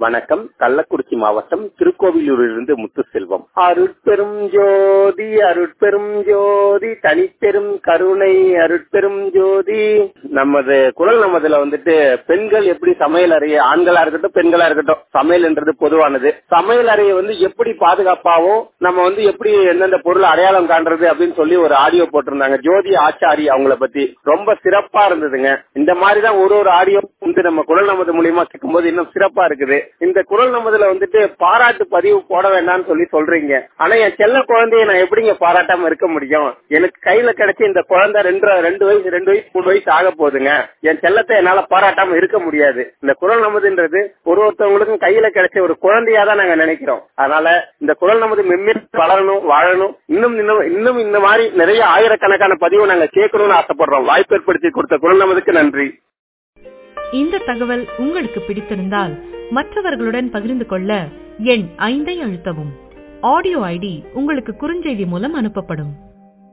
வணக்கம் கள்ளக்குறிச்சி மாவட்டம் திருக்கோவிலூரிலிருந்து முத்துசெல்வம் அருட்பெரும் ஜோதி அருட்பெரும் ஜோதி தனிப்பெரும் கருணை அருட்பெரும் ஜோதி நமது குரல் நமதுல வந்துட்டு பெண்கள் எப்படி சமையல் அறையை ஆண்களா இருக்கட்டும் பெண்களா இருக்கட்டும் சமையல்ன்றது பொதுவானது சமையல் அறையை வந்து எப்படி பாதுகாப்பாவும் நம்ம வந்து எப்படி எந்தெந்த பொருள் அடையாளம் காண்றது அப்படின்னு சொல்லி ஒரு ஆடியோ போட்டிருந்தாங்க ஜோதி ஆச்சாரி அவங்கள பத்தி ரொம்ப சிறப்பா இருந்ததுங்க இந்த மாதிரிதான் ஒரு ஒரு ஆடியோ வந்து நம்ம குரல் நமது மூலியமா கேட்கும்போது இன்னும் சிறப்பா இருக்குது இந்த குரல் நமதுல வந்துட்டு பாராட்டு பதிவு போட வேண்டாம்னு சொல்லி சொல்றீங்க ஆனா என் செல்ல குழந்தைய நான் எப்படிங்க பாராட்டாம இருக்க முடியும் எனக்கு கையில கிடைச்ச இந்த குழந்தை ரெண்டு ரெண்டு வயசு ரெண்டு வயசு மூணு வயசு ஆக போகுதுங்க என் செல்லத்தை என்னால பாராட்டாம இருக்க முடியாது இந்த குரல் நமதுன்றது ஒரு ஒருத்தவங்களுக்கும் கையில கிடைச்ச ஒரு குழந்தையா தான் நாங்க நினைக்கிறோம் அதனால இந்த குரல் நமது மென்மேலும் வளரணும் வாழணும் இன்னும் இன்னும் இன்னும் இந்த மாதிரி நிறைய ஆயிரக்கணக்கான பதிவு நாங்க கேட்கணும்னு ஆசைப்படுறோம் வாய்ப்பு ஏற்படுத்தி கொடுத்த குரல் நமதுக்கு நன்றி இந்த தகவல் உங்களுக்கு பிடித்திருந்தால் மற்றவர்களுடன் பகிர்ந்து கொள்ள எண் ஐந்தை அழுத்தவும் ஆடியோ ஐடி உங்களுக்கு குறுஞ்செய்தி மூலம் அனுப்பப்படும்